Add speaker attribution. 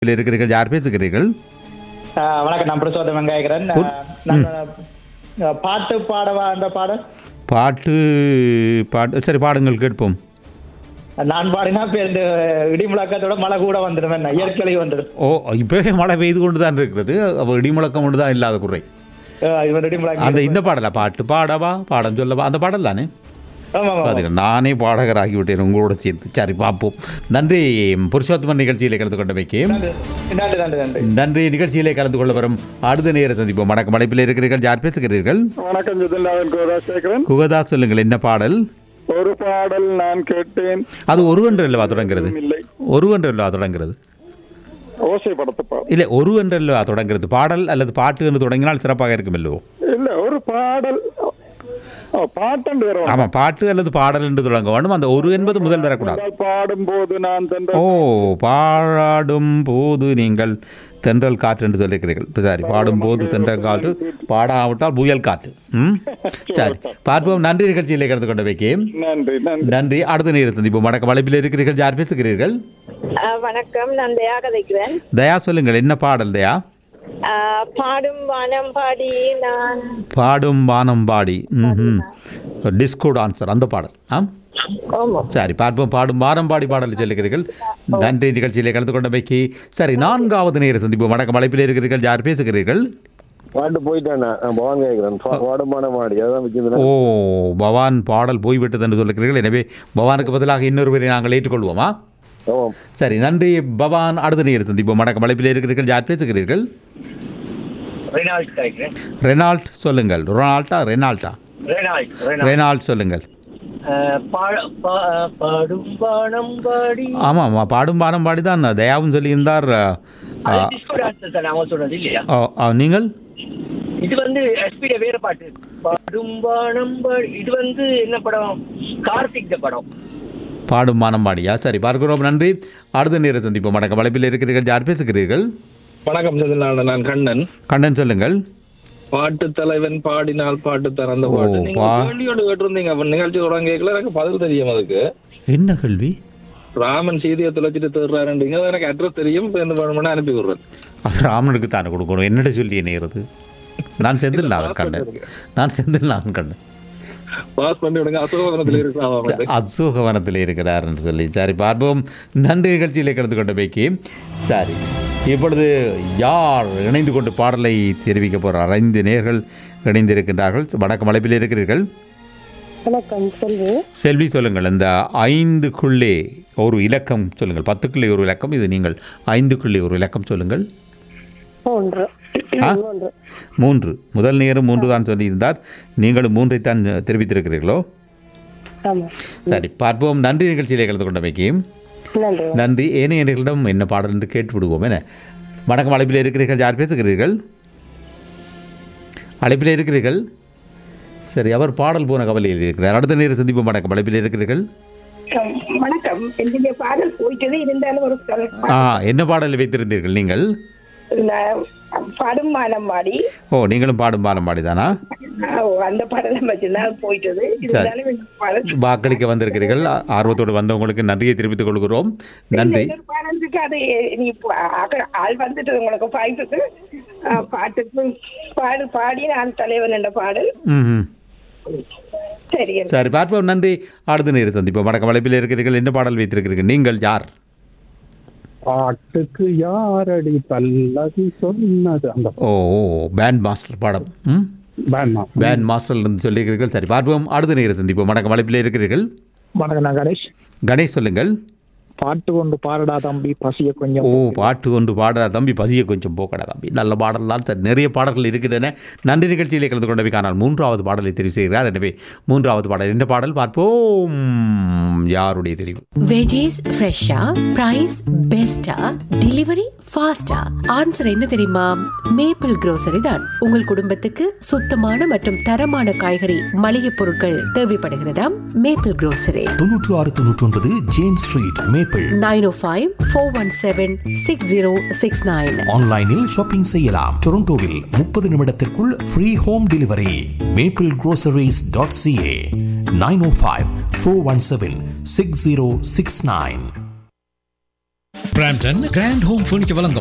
Speaker 1: இதில் இருக்கிறீர்கள் யார் பேசுகிறீர்கள்
Speaker 2: ஆ, வணக்கம் நான் பிரசோதம் வெங்காயகரன் ஆ, நான் ஆ, பாட்டு பாடவா அந்த பாடல்
Speaker 1: பாட்டு பாட்டு சரி பாடுங்கள் கேட்போம்
Speaker 2: நான் பாடினா இப்ப இந்த இடி முழக்கத்தோட மழை கூட வந்துடும் என்ன இயற்கை வந்துடும்
Speaker 1: ஓ இப்போவே மழை பெய்து கொண்டு தான் இருக்கிறது அப்போ இடிமுழக்கம் ஒன்று தான் இல்லாத குறை
Speaker 2: ஆ, இவன் இடி முழக்கம்
Speaker 1: அந்த இந்த பாடலா பாட்டு பாடவா பாடம் சொல்லவா அந்த பாடல் தானே
Speaker 2: ஆமா ஆமா
Speaker 1: பாருங்க நானே பாடகராகி விட்டேன் உங்களோட சேர்த்து சரி பார்ப்போம் நன்றி புருஷோத்தமன் நிகழ்ச்சியிலே கலந்து கொண்டமைக்கு
Speaker 2: நன்றி நன்றி நன்றி நன்றி
Speaker 1: நன்றி நிகழ்ச்சியிலே கலந்து கொள்ள வரும் அடுத்த நேர சந்திப்போம் வணக்கம் அழைப்பில் இருக்கிறீர்கள் யார் பேசுகிறீர்கள்
Speaker 3: வணக்கம் ஜெகநாதன் கோதாசேகரன்
Speaker 1: குகதா சொல்லுங்கள் என்ன பாடல்
Speaker 3: ஒரு பாடல் நான் கேட்டேன்
Speaker 1: அது ஒருவன்று அல்லவா தொடங்குறது
Speaker 3: இல்லை
Speaker 1: ஒருவன்று அல்லவா தொடங்குறது
Speaker 3: ஓசை படத்து பாடல்
Speaker 1: இல்லை ஒருவன்று அல்லவா தொடங்குறது பாடல் அல்லது பாட்டு என்று தொடங்கினால் சிறப்பாக இருக்குமல்லோ
Speaker 3: இல்ல ஒரு பாடல் ஓ, பாட்டண்டு வர
Speaker 1: ஆமாம் பாட்டு அல்லது பாடல் என்று தொடங்க வேண்டும் அந்த ஒரு என்பது முதல் வரக்கூடாது
Speaker 3: பாடும் போது நான் தந்த
Speaker 1: ஓ பாடும் போது நீங்கள் தென்றல் காற்று என்று சொல்லியிருக்கிறீர்கள் இப்ப சரி பாடும் போது தென்றல் காற்று பாடாவிட்டால் புயல் காற்று ம் சரி பார்ப்போம் நன்றி நிகழ்ச்சியிலே கலந்து கொண்ட வைக்கே
Speaker 3: நன்றி நன்றி
Speaker 1: நன்றி அடுத்த நேரம் சந்திப்போம் வணக்கம் வலைப்பில் இருக்கிறீர்கள் யார் பேசுகிறீர்கள்
Speaker 4: ஆ, வணக்கம் நான் தயா கதைக்கிறேன்
Speaker 1: தயா சொல்லுங்கள் என்ன பாடல் தயா
Speaker 4: ஆ, பாடும் வானம் பாடி நான்
Speaker 1: பாடும் வானம் பாடி ம் டிஸ்கோ டான்சர் அந்த பாடல் ஆ
Speaker 4: ஆமாம்
Speaker 1: சரி பார்ப்போம் பாடும் வாரம் பாடி பாடலை சொல்லுகிறீர்கள் நன்றி நிகழ்ச்சியிலே கலந்து கொண்ட வைக்கி சரி நான்காவது நேர சந்திப்போம் வணக்கம் அழைப்பில் இருக்கிறீர்கள் யார் பேசுகிறீர்கள்
Speaker 5: பாட்டு போயிட்டேன் நான் பவான் கேட்கிறேன் பாடுமான மாடி அதான் வச்சிருந்தேன்
Speaker 1: ஓ பவான் பாடல் போய்விட்டது என்று சொல்லுகிறீர்கள் எனவே பவானுக்கு பதிலாக இன்னொருவரை நாங்கள் ஏற்றுக்கொள்வோமா
Speaker 5: ஆமாம்
Speaker 1: சரி நன்றி பவான் அடுத்த நேரம் சந்திப்போம் வணக்கம் அழைப்பில் இருக்கிறீர்கள் யார் பேசுகிறீர்கள்
Speaker 2: ரெனால்ட் கேட்கிறேன்
Speaker 1: ரெனால்ட் சொல்லுங்கள் ரொனால்ட்டா ரெனால்ட்டா
Speaker 2: ரெனால்ட்
Speaker 1: ரெனால்ட் சொல்லுங்கள்
Speaker 2: பாடும் வானம் பாடி
Speaker 1: ஆமாம் ஆமாம் பாடும் பானம் பாடி தான் தயாவும் சொல்லியிருந்தார் ஆ,
Speaker 2: டிஸ்கோ டான்ஸ் தான் அவன் சொன்னது இல்லையா
Speaker 1: ஆ, ஆ, நீங்கள்
Speaker 2: இது வந்து எஸ்பிட வேற பாட்டு பாடும் வானம் பாடி இது வந்து என்ன படம் கார்த்திக் படம்
Speaker 1: பாடும் மானம் பாடியா சரி பார்க்கிறோம் நன்றி அடுத்த நேரம் சந்திப்போம் வணக்கம் வளைப்பில் இருக்கிறீர்கள் யார் பேசுகிறீர்கள்
Speaker 6: வணக்கம் செந்தில்நாதன் நான் கண்ணன்
Speaker 1: கண்ணன் சொல்லுங்கள்
Speaker 6: பாட்டு தலைவன் பாடினால் பாட்டு திறந்த
Speaker 1: ஓ,
Speaker 6: பாட்டு நீங்க
Speaker 1: பா-
Speaker 6: வேண்டியோடு கேட்டிருந்தீங்க அப்ப நிகழ்ச்சி தொடங்க கேட்கல எனக்கு பதில் தெரியும் அதுக்கு
Speaker 1: என்ன கேள்வி
Speaker 6: ராமன் சீதையை தொலைச்சிட்டு தேடுறாருன்றீங்க அது எனக்கு அட்ரஸ் தெரியும் இப்போ எந்த பண்ண அனுப்பி விடுறேன்
Speaker 1: அது ராமனுக்கு தானே கொடுக்கணும் என்னிட சொல்லி நேருது நான் செந்தில்நாதன் கண்ணன் நான் செந்தில்நாதன் கண்ணன்
Speaker 6: பாஸ் பண்ணி விடுங்க அசோகவனத்தில் இருக்கு
Speaker 1: அசோகவனத்தில் இருக்கிறார் என்று சொல்லி சரி பார்ப்போம் நன்றி நிகழ்ச்சியில் கலந்து கொண்ட பைக்கி சரி இப்பொழுது யார் இணைந்து கொண்டு பாடலை தெரிவிக்க போகிறார் ஐந்து நேர்கள் இணைந்திருக்கின்றார்கள் வணக்கம் அழைப்பில் இருக்கிறீர்கள்
Speaker 4: வணக்கம் செல்வி
Speaker 1: செல்வி சொல்லுங்கள் இந்த ஐந்துக்குள்ளே ஒரு இலக்கம் சொல்லுங்கள் பத்துக்குள்ளே ஒரு இலக்கம் இது நீங்கள் ஐந்துக்குள்ளே ஒரு இலக்கம் சொல்லுங்கள்
Speaker 4: மூன்று
Speaker 1: ஆ?
Speaker 4: மூன்று
Speaker 1: மூன்று முதல் நேரம் மூன்று தான் சொல்லியிருந்தார் நீங்களும் மூன்றைத்தான் தெரிவித்திருக்கிறீர்களோ
Speaker 4: ஆமாம்
Speaker 1: சரி பார்ப்போம் நன்றி நிகழ்ச்சியிலே கலந்து கொண்டமைக்கு
Speaker 4: நன்றி
Speaker 1: நன்றி ஏனையர்களிடம் என்ன பாடல் என்று கேட்டு விடுவோம் என வணக்கம் அழைப்பில் இருக்கிறீர்கள் யார் பேசுகிறீர்கள் அழைப்பில் இருக்கிறீர்கள் சரி அவர் பாடல் போன கவலையில் இருக்கிறார் அடுத்த நேரம் சந்திப்போம் வணக்கம் அழைப்பில் இருக்கிறீர்கள்
Speaker 4: வணக்கம் என்னுடைய பாடல் போயிட்டது இருந்தாலும் ஒரு
Speaker 1: ஆ என்ன பாடல் வைத்திருந்தீர்கள் நீங்கள்
Speaker 4: நான் பாடும் வானம் பாடி
Speaker 1: ஓ நீங்களும் பாடும் பாடம் பாடிதானா
Speaker 4: ஆ, அந்த பாடலை வச்சுதான் போயிட்டது இருந்தாலும் இந்த பாடல்
Speaker 1: வாக்களிக்க வந்திருக்கிறீர்கள் ஆ- ஆர்வத்தோடு வந்தவங்களுக்கு நன்றியை தெரிவித்துக் கொள்கிறோம் நன்றி
Speaker 4: இன்னொரு பாடலுக்கு அது நீ பா- ஆக- ஆள் வந்துட்டு உங்களுக்கு பாய்ப்புக்கு பாட்டுக்கு பாடு பாடி நான் தலைவன் என்ற பாடல்
Speaker 1: ம் ம்.
Speaker 4: சரி
Speaker 1: சரி பார்ப்போம் நன்றி அடுத்த நேரம் சந்திப்போம் வணக்கம் அழைப்பில் இருக்கிறீர்கள் என்ன பாடல் வைத்திருக்கிறீர்கள் நீங்கள் யார்
Speaker 3: பாட்டுக்கு யாரடி பல்லவி சொன்னது அந்த
Speaker 1: ஓ ஓ பேண்ட் மாஸ்டர் பாடம் ம்
Speaker 3: வேண்டாம்
Speaker 1: பேண்ட் மாஸ்டர் இருந்து சொல்லியிருக்கிறீர்கள் சரி பார்ப்போம் அடுத்த நேரம் சந்திப்போம் வணக்கம் அழைப்பில் இருக்கிறீர்கள்
Speaker 7: வணக்கம் நான் கணேஷ்
Speaker 1: கணேஷ் சொல்லுங்கள்
Speaker 7: பாட்டு கொண்டு பாடடா தம்பி பசிய கொஞ்சம்
Speaker 1: ஓ பாட்டு ஒன்று பாடா தம்பி பசியை கொஞ்சம் போக்கடா தம்பி நல்ல பாடலாம் சரி நிறைய பாடல்கள் இருக்கின்றன நன்றி நிகழ்ச்சியிலே கலந்து கொண்டவை காணால் மூன்றாவது பாடலை தெரிவு செய்கிறார் எனவே மூன்றாவது பாடல் இந்த பாடல் பார்ப்போம் யாருடைய தெரிவு
Speaker 8: வெஜிஸ் ஃப்ரெஷ்ஷா பிரைஸ் பெஸ்டா டெலிவரி ஃபாஸ்டா ஆன்சர் என்ன தெரியுமா மேப்பிள் grocery தான் உங்கள் குடும்பத்துக்கு சுத்தமான மற்றும் தரமான காய்கறி மளிகை பொருட்கள் தேவைப்படுகிறதாம் மேப்பிள் grocery
Speaker 9: தொன்னூற்று ஆறு தொன்னூற்றி ஒன்பது James street Maple
Speaker 8: nine o five four one seven six zero six nine
Speaker 9: ஆன்லைனில் ஷாப்பிங் செய்யலாம் டொரண்டோவில் முப்பது நிமிடத்திற்குள் free home delivery Maple groceries dot C A nine o five four one seven six zero six nine
Speaker 10: Brampton grand home furniture வழங்கும்